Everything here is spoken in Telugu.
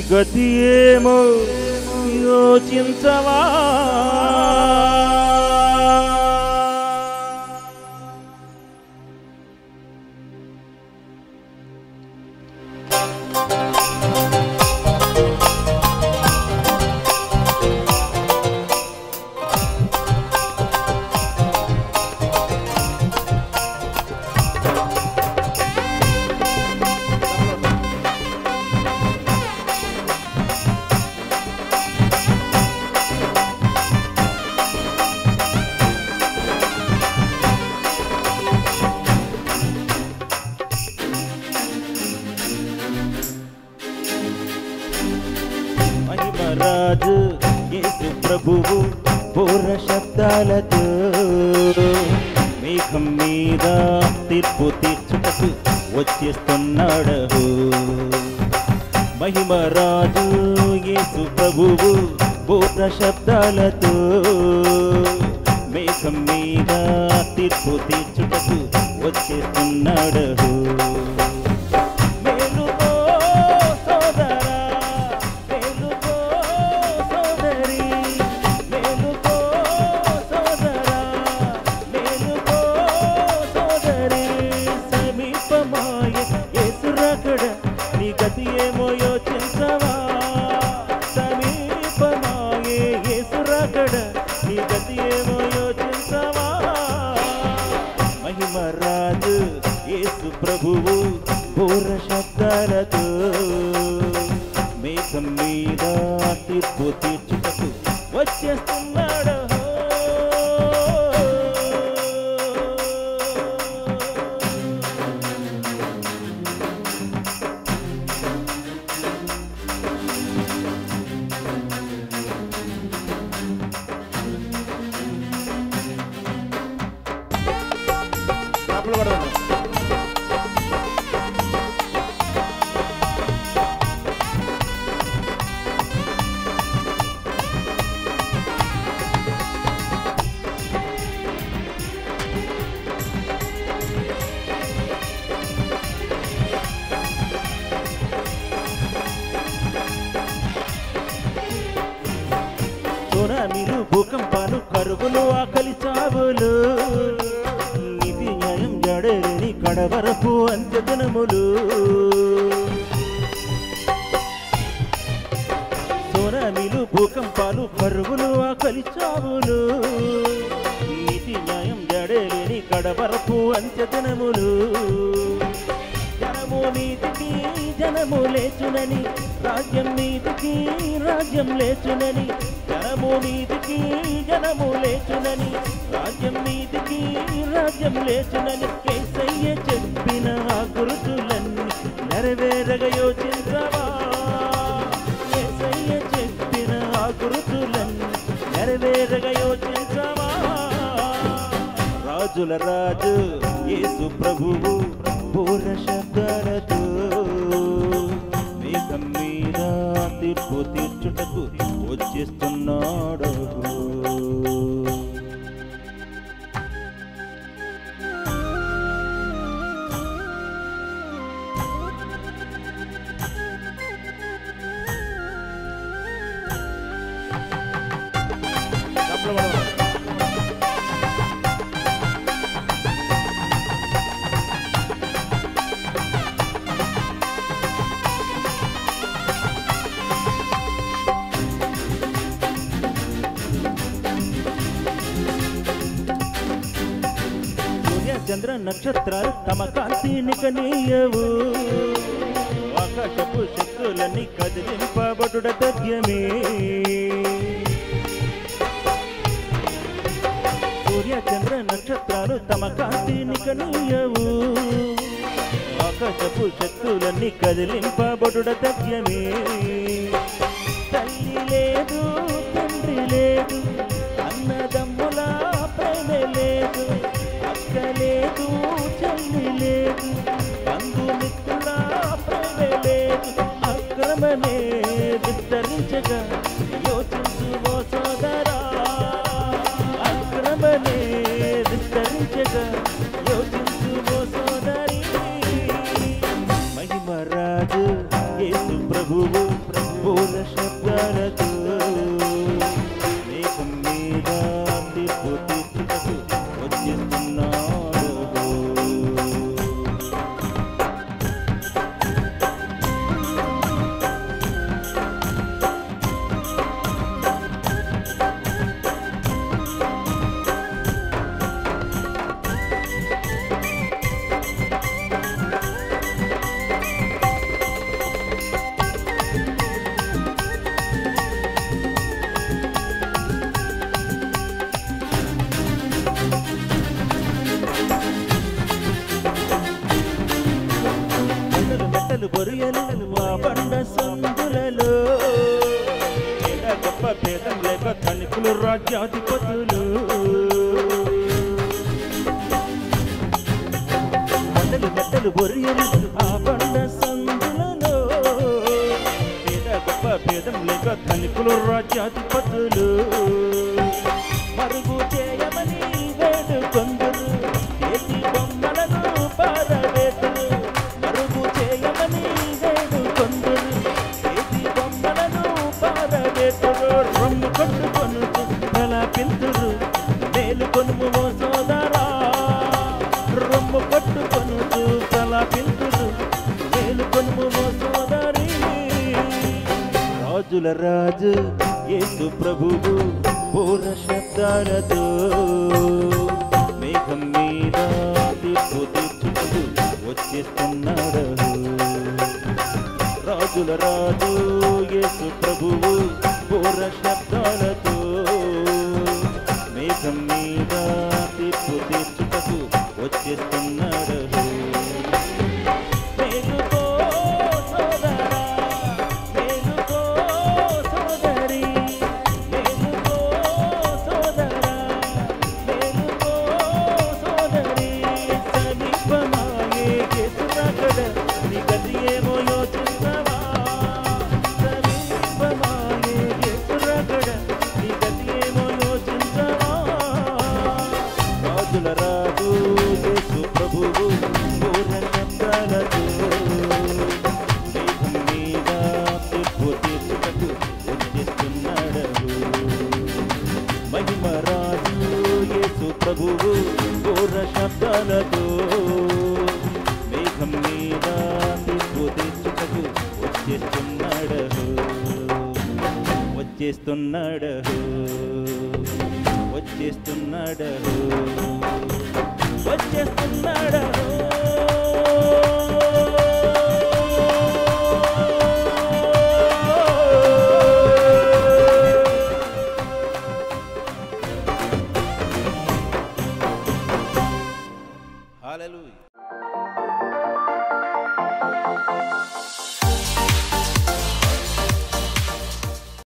గతి ఏమో యోచించవా మహిమరాజు యేసు ప్రభువు పూర్ణ శబ్దాలతో మేఘం మీద తీర్పు తీర్చుటకు వచ్చేస్తున్నాడు మహిమరాజు యేసు ప్రభువు పూర్ణ శబ్దాలతో మేఘం మీద తీర్పు తీర్చుటకు వచ్చేస్తున్నాడు మేలుకో సోదరా మేలుకో సోదరి మేలుకో సోదరా మేలుకో సోదరి సమీపమాయ యేసురకడ నీ గతి ఏమో యోచించవా సమీపమాయే యేసురకడ నీ గతి ఏమో యోచించవా మహిమరాజు యేసు ప్రభువు పూర్ణ శబ్దాలతో మేఘం మీద తీర్పు తీర్చుటకు వచ్చేస్తున్నాడు లోపల కూడా ఉంది. సునామీలు భూకంపాలు కరువులు ఆకలి చావులు నీతి న్యాయం జడలేని కడవరపు అంత్యదినములు సునామీలు భూకంపాలు కరువులు ఆకలి చావులు నీతి న్యాయం జడలేని కడవరపు అంత్యదినములు జనము నీతికి జనము లేచునని రాజ్యం నీతికి రాజ్యం లేచునని జనము నీతికి జనము లేచునని రాజ్యం నీతికి రాజ్యం లేచునని కేసయ్య చెప్పిన ఆ గురుతులన్నీ నెరవేరగ యోచించవా కేసయ్య చెప్పిన ఆ గురుతులన్నీ నెరవేరగ యోచించవా రాజుల రాజు యేసు ప్రభువు పూర్ణ శబ్దాలతో మేఘం మీద తీర్పు తీర్చుటకు వచ్చేస్తున్నాడు లోపల కూడా ఉంది. సూర్య చంద్ర నక్షత్రాలు తమ కాంతిని కనీయవు ఆకాశపు శక్తులన్నీ కదిలింపబడుట తథ్యమే సూర్య చంద్ర నక్షత్రాలు తమ కాంతిని కనీయవు ఆకాశపు శక్తులన్నీ కదిలింపబడుట తథ్యమే తల్లి లేదు తండ్రి లేదు అన్నదమ్ముల ప్రేమ లేదు అక్క లేదు చెల్లి లేదు బంధుమిత్రుల ప్రేమ లేదు అక్రమమే విస్తరించగా యోచించు ఓ సోదరా అక్రమమే విస్తరించగా యోచించు ఓ సోదరి మహిమరాజు యేసు ప్రభువు గొప్ప భేదం లేక ధనికులు రాజ్యాధిపతులు కొండలు గడ్డలు బొరియలు ఆ బండ సందులలో పేద గొప్ప భేదం లేక ధనికులు రాజ్యాధిపతులు మరుగు చేయమని వేడుకొందరు చేతి బొమ్మలను పారవేతులు మరుగు చేయమని వేడుకొందరు చేతి బొమ్మలను పారవేతులు రొమ్ము కొట్టుకొనుచు తల పింతురు మేలు కొనుము ఓ సోదరా రొమ్ము కొట్టుకొనుచు తల పింతురు మేలు కొనుము ఓ సోదరి రాజుల రాజు యేసు ప్రభువు పూర శబ్దాలతో మేఘం మీద తీర్పు తీర్చుటకు వచ్చేస్తున్నాడు రాజుల రాజు యేసు ప్రభువు పూర శబ్దాలతో మేఘం మీద తీర్పు తీర్చుటకు వచ్చేస్తున్నాడు మేలుకో సోదరా మేలుకో సోదరి మేలుకో సోదరా మేలుకో సోదరి సమీపమాయే యేసురాకడ నీ గతి ఏమో యోచించవా సమీపమాయే యేసురాకడ నీ గతి ఏమో యోచించవా రాజుల రాజు యేసు ప్రభువు పూర్ణ శబ్దాలతో మేఘం మీద తీర్పు తీర్చుటకు వచ్చేస్తున్నాడు మహిమ రాజు యేసు ప్రభువు పూర్ణ శబ్దాలతో మేఘం మీద తీర్పు తీర్చుటకు వచ్చేస్తున్నాడు వచ్చేస్తున్నాడు వచ్చేస్తున్నాడు వచ్చేస్తున్నాడు Hallelujah.